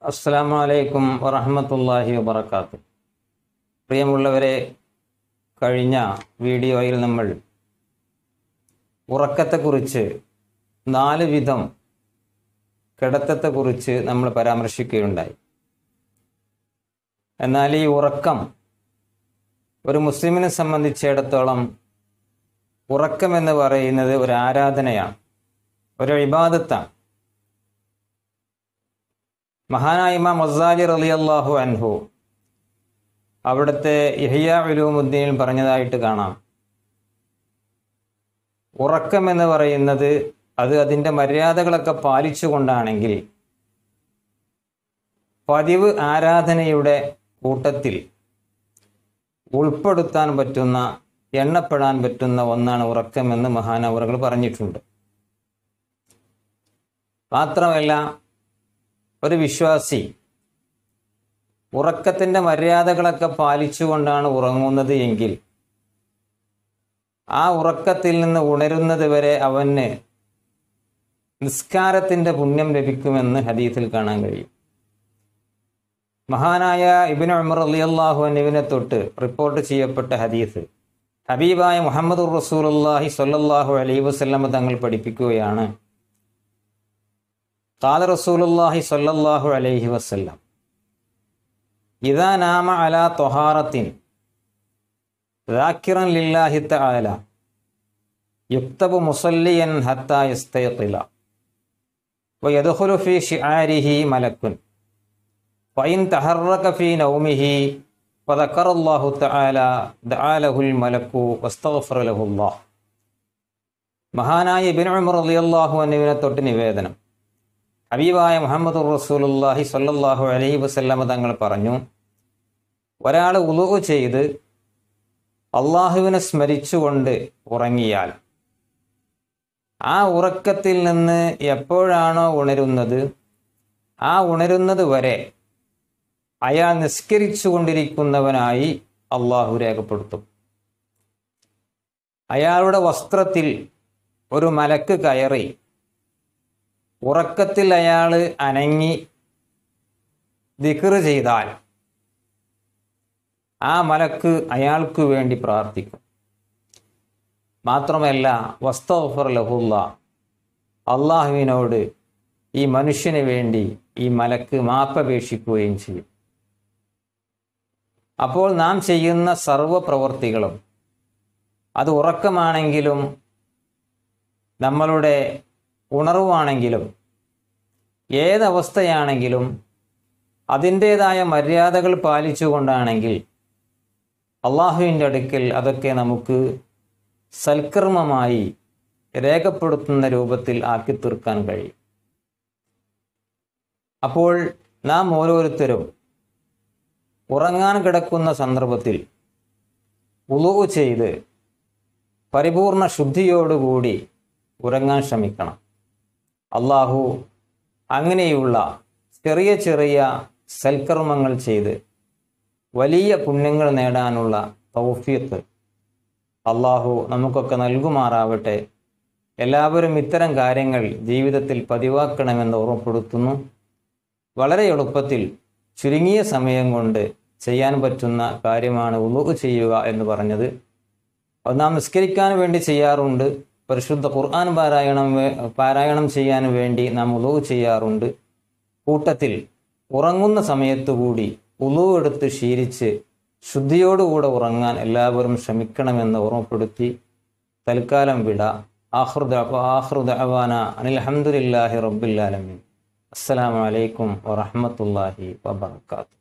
അസ്സാം വലൈക്കും വറഹമത്തല്ലാഹി വബർക്കാത്തു പ്രിയമുള്ളവരെ കഴിഞ്ഞ വീഡിയോയിൽ നമ്മൾ ഉറക്കത്തെക്കുറിച്ച് നാല് വിധം കിടത്തത്തെക്കുറിച്ച് നമ്മൾ പരാമർശിക്കുകയുണ്ടായി എന്നാൽ ഈ ഉറക്കം ഒരു മുസ്ലിമിനെ സംബന്ധിച്ചിടത്തോളം ഉറക്കം എന്ന് പറയുന്നത് ഒരു ആരാധനയാണ് ഒരു ഇബാദത്താണ് മഹാനായ ഇമാം മസാലി റളിയല്ലാഹു അൻഹു അവിടുത്തെ ഇഹിയ ഉലൂമുദ്ദീനിൽ പറഞ്ഞതായിട്ട് കാണാം ഉറക്കം എന്ന് പറയുന്നത് അത് അതിൻ്റെ മര്യാദകളൊക്കെ പാലിച്ചുകൊണ്ടാണെങ്കിൽ പതിവ് ആരാധനയുടെ കൂട്ടത്തിൽ ഉൾപ്പെടുത്താൻ പറ്റുന്ന എണ്ണപ്പെടാൻ പറ്റുന്ന ഒന്നാണ് ഉറക്കമെന്ന് മഹാനവറുകൾ പറഞ്ഞിട്ടുണ്ട് മാത്രമല്ല ഒരു വിശ്വാസി ഉറക്കത്തിൻ്റെ മര്യാദകളൊക്കെ പാലിച്ചുകൊണ്ടാണ് ഉറങ്ങുന്നത് എങ്കിൽ ആ ഉറക്കത്തിൽ നിന്ന് ഉണരുന്നത് വരെ അവന് നിസ്കാരത്തിൻ്റെ പുണ്യം ലഭിക്കുമെന്ന് ഹദീസിൽ കാണാൻ കഴിയും മഹാനായ ഇബിൻ ഉമർ അലിയല്ലാഹു അന്നുവിനെ തൊട്ട് റിപ്പോർട്ട് ചെയ്യപ്പെട്ട ഹദീസ് ഹബീബായ മുഹമ്മദ് റസൂലുല്ലാഹി സ്വല്ലല്ലാഹു അലൈഹി വസല്ലമ തങ്ങൾ പഠിപ്പിക്കുകയാണ് قال رسول الله صلى الله عليه وسلم إذا نام على طهارة ذاكرا لله تعالى يكتب مصليا حتى يستيقظ ويدخل في شعاره ملك وإن تحرك في نومه وذكر الله تعالى دعا له الملك واستغفر له الله മഹാനായ ഇബിൻ ഉമർ റളിയല്ലാഹു അൻഹുവിനെ തൊട്ട് നിവേദനം ഹബീബായ മുഹമ്മദ് റസൂലുല്ലാഹി സ്വല്ലല്ലാഹു അലൈഹി വസല്ലമ തങ്ങൾ പറഞ്ഞു ഒരാൾ ഉളുവ് ചെയ്ത് അള്ളാഹുവിനെ സ്മരിച്ചുകൊണ്ട് ഉറങ്ങിയാൽ ആ ഉറക്കത്തിൽ നിന്ന് എപ്പോഴാണോ ഉണരുന്നത് ആ ഉണരുന്നത് വരെ അയാൾ നിസ്കരിച്ചു കൊണ്ടിരിക്കുന്നവനായി അള്ളാഹു രേഖപ്പെടുത്തും അയാളുടെ വസ്ത്രത്തിൽ ഒരു മലക്ക് കയറി ഉറക്കത്തിൽ അയാൾ അനങ്ങി ദിക്റ് ചെയ്താൽ ആ മലക്ക് അയാൾക്ക് വേണ്ടി പ്രാർത്ഥിക്കും മാത്രമല്ല വസ്തഫർ ലഹുല്ല അള്ളാഹുവിനോട് ഈ മനുഷ്യന് വേണ്ടി ഈ മലക്ക് മാപ്പപേക്ഷിക്കുകയും ചെയ്യും അപ്പോൾ നാം ചെയ്യുന്ന സർവ പ്രവർത്തികളും അത് ഉറക്കമാണെങ്കിലും നമ്മളുടെ ഉണർവാണെങ്കിലും ഏതവസ്ഥയാണെങ്കിലും അതിൻ്റേതായ മര്യാദകൾ പാലിച്ചുകൊണ്ടാണെങ്കിൽ അള്ളാഹുവിൻ്റെ അടുക്കൽ അതൊക്കെ നമുക്ക് സൽക്കർമ്മമായി രേഖപ്പെടുത്തുന്ന രൂപത്തിൽ ആക്കി തീർക്കാൻ കഴിയും അപ്പോൾ നാം ഓരോരുത്തരും ഉറങ്ങാൻ കിടക്കുന്ന സന്ദർഭത്തിൽ ഉളുവ് ചെയ്ത് പരിപൂർണ ശുദ്ധിയോടുകൂടി ഉറങ്ങാൻ ശ്രമിക്കണം അള്ളാഹു അങ്ങനെയുള്ള ചെറിയ ചെറിയ സൽക്കർമ്മങ്ങൾ ചെയ്ത് വലിയ പുണ്യങ്ങൾ നേടാനുള്ള തൗഫീത്ത് അള്ളാഹു നമുക്കൊക്കെ നൽകുമാറാവട്ടെ എല്ലാവരും ഇത്തരം കാര്യങ്ങൾ ജീവിതത്തിൽ പതിവാക്കണമെന്ന് ഓർമ്മപ്പെടുത്തുന്നു വളരെ എളുപ്പത്തിൽ ചുരുങ്ങിയ സമയം കൊണ്ട് ചെയ്യാൻ പറ്റുന്ന കാര്യമാണ് ഉളുവ് ചെയ്യുക എന്ന് പറഞ്ഞത് അത് നാം നിസ്കരിക്കാൻ വേണ്ടി ചെയ്യാറുണ്ട് പരിശുദ്ധ ഖുർആൻ പാരായണം പാരായണം ചെയ്യാൻ വേണ്ടി നാം ഉളവ് ചെയ്യാറുണ്ട് കൂട്ടത്തിൽ ഉറങ്ങുന്ന സമയത്തു കൂടി ഉളവ് എടുത്ത് ശീലിച്ച് ശുദ്ധിയോടുകൂടെ ഉറങ്ങാൻ എല്ലാവരും ശ്രമിക്കണമെന്ന് ഓർമ്മപ്പെടുത്തി തൽക്കാലം വിട ആഹൃദ ആഹൃദ അവാന അനിൽ അഹമ്മദില്ലാഹി റബ്ബുല്ലാലമീൻ അസ്സലാമലൈക്കും വറഹമത്തല്ലാഹി വബർക്കാത്തു